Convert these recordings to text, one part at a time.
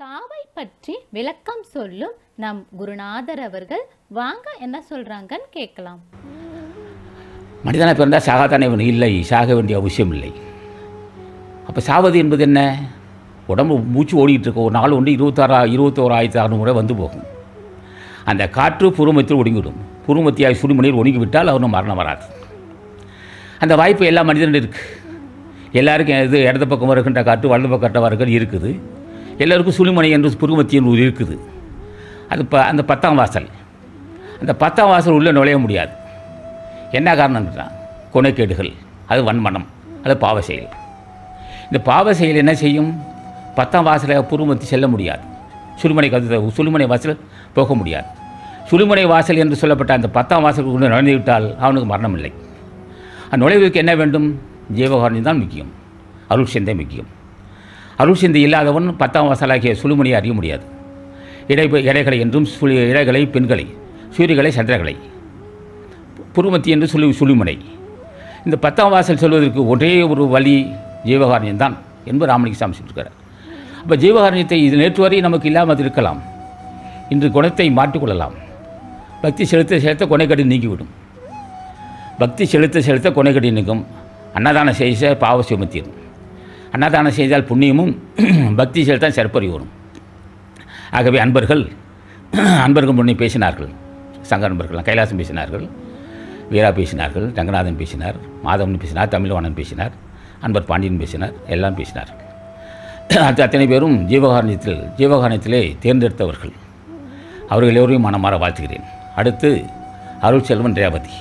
சாவை பற்றி விளக்கம் சொல்லும் நம் குருநாதர் அவர்கள் வாங்க என்ன சொல்றாங்கன்னு கேட்கலாம் மனிதனாக பிறந்தால் சாகத்தானே வேணும் இல்லை சாக வேண்டிய அவசியம் இல்லை அப்போ சாவது என்பது என்ன உடம்பு மூச்சு ஓடிட்டு இருக்க ஒரு நாள் ஒன்று இருபத்தாறா இருபத்தோரு ஆயிரத்தி அறுநூறு முறை வந்து போகும் அந்த காற்று புருமத்தில் ஒடுங்கிவிடும் புருமத்தியாய் சுடுமணியில் ஒடுங்கி விட்டால் அவனும் மரணம் வராது அந்த வாய்ப்பு எல்லா மனிதனும் இருக்குது எல்லாருக்கும் இது இடது பக்கம் வருகின்ற காற்று வலது பக்கம் வருகிற இருக்குது எல்லாருக்கும் சுழிமனை என்று புருமத்தி என்று ஒரு இருக்குது அது ப அந்த பத்தாம் வாசல் அந்த பத்தாம் வாசல் உள்ளே நுழைய முடியாது என்ன காரணம்னா கொனைக்கேடுகள் அது வன்மனம் அது பாவ செயல் இந்த பாவ செயல் என்ன செய்யும் பத்தாம் வாசலை புருமத்தி செல்ல முடியாது சுழுமனை கது சுழுமனை வாசல் போக முடியாது சுழுமனை வாசல் என்று சொல்லப்பட்ட அந்த பத்தாம் வாசலுக்குள்ளே நுழைந்து விட்டால் அவனுக்கு மரணம் இல்லை அந்த நுழைவுக்கு என்ன வேண்டும் ஜீவகாரணி தான் முக்கியம் அருள் சிந்தை முக்கியம் அருள் சிந்தை இல்லாதவன் பத்தாம் வாசலாகிய சுழுமணியை அறிய முடியாது இடை இடைகளை என்றும் சுழி இடைகளை பெண்களை சூரியகளை சந்திரகளை புருமத்தி என்று சொல்லி சுழிமனை இந்த பத்தாம் வாசல் சொல்வதற்கு ஒரே ஒரு வழி ஜீவகாரண்யம் தான் என்பது ராமலிங்க சாமி சொல்லியிருக்கிறார் அப்போ ஜீவகாரண்யத்தை இது நேற்று வரை நமக்கு இல்லாமல் இருக்கலாம் இன்று குணத்தை மாற்றிக்கொள்ளலாம் பக்தி செலுத்த செலுத்த கொனைக்கடி நீங்கிவிடும் பக்தி செலுத்த செலுத்த கொனைக்கடி நீங்கும் அன்னதானம் செய்த பாவ சுமத்திடும் அன்னதானம் செய்தால் புண்ணியமும் பக்தி செலுத்தால் சிறப்பறி வரும் ஆகவே அன்பர்கள் அன்பர்கள் முன்னே பேசினார்கள் சங்க நண்பர்கள் கைலாசம் பேசினார்கள் வீரா பேசினார்கள் ரங்கநாதன் பேசினார் மாதவன் பேசினார் தமிழ்வாணன் பேசினார் அன்பர் பாண்டியன் பேசினார் எல்லாம் பேசினார் அது அத்தனை பேரும் ஜீவகாரண்யத்தில் ஜீவகாரண்யத்திலே தேர்ந்தெடுத்தவர்கள் அவர்கள் எல்லோரையும் மனமாற வாழ்த்துகிறேன் அடுத்து அருள் செல்வன் ரேவதி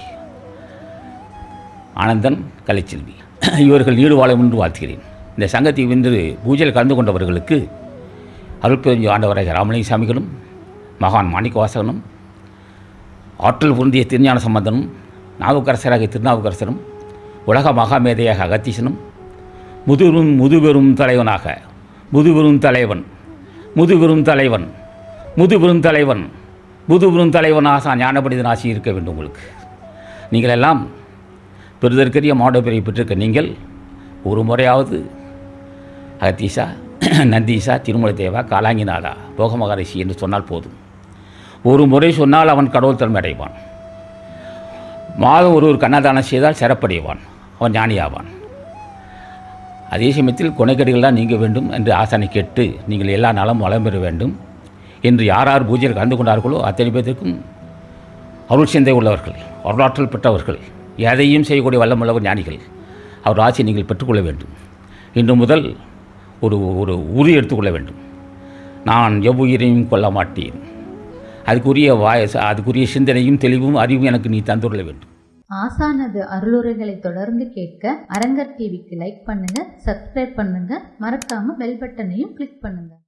ஆனந்தன் கலைச்செல்வி இவர்கள் நீடு வாழ என்று வாழ்த்துகிறேன் இந்த சங்கத்தை வென்று பூஜையில் கலந்து கொண்டவர்களுக்கு அருள்பெருஞ்சி ஆண்டவராக ராமலிங்க சாமிகளும் மகான் மாணிக்கவாசகனும் ஆற்றல் பொருந்திய திருஞான சம்பந்தனும் நாவுக்கரசராக திருநாவுக்கரசரும் உலக மகாமேதையாக அகத்தீசனும் முதுபெரும் முதுபெரும் தலைவனாக முதுபெரும் தலைவன் முதுபெரும் தலைவன் முதுபெரும் தலைவன் முதுபெரும் தலைவன் ஆசா ஞானபடிதன் ஆசி இருக்க வேண்டும் உங்களுக்கு நீங்கள் எல்லாம் பெறுதற்கரிய மாடப்பிரை பெற்றிருக்க நீங்கள் ஒரு முறையாவது அகத்தீசா நந்தீசா திருமலை தேவா காலாங்கிநாதா போக மகரிஷி என்று சொன்னால் போதும் ஒரு முறை சொன்னால் அவன் கடவுள் தன்மை அடைவான் மாதம் ஒரு ஒரு கண்ணதானம் செய்தால் சிறப்படைவான் அவன் ஞானியாவான் அதே சமயத்தில் கொனைக்கடிகள்லாம் நீங்க வேண்டும் என்று ஆசானை கேட்டு நீங்கள் எல்லா நலம் வளம் பெற வேண்டும் என்று யார் யார் பூஜையில் கலந்து கொண்டார்களோ அத்தனை பேர்த்திற்கும் அருள் சிந்தை உள்ளவர்கள் வரலாற்றல் பெற்றவர்கள் எதையும் செய்யக்கூடிய வல்லமுள்ளவர் ஞானிகள் அவர் ஆசையை நீங்கள் பெற்றுக்கொள்ள வேண்டும் இன்று முதல் ஒரு ஒரு உறுதி எடுத்துக்கொள்ள வேண்டும் நான் எவ்வுயிரையும் கொல்ல மாட்டேன் அதுக்குரிய வாய அதுக்குரிய சிந்தனையும் தெளிவும் அறிவும் எனக்கு நீ தந்துள்ள வேண்டும் ஆசானது அருளுரைகளை தொடர்ந்து கேட்க அரங்கர் டிவிக்கு லைக் பண்ணுங்க சப்ஸ்கிரைப் பண்ணுங்க மறக்காம பெல் பட்டனையும் கிளிக் பண்ணுங்க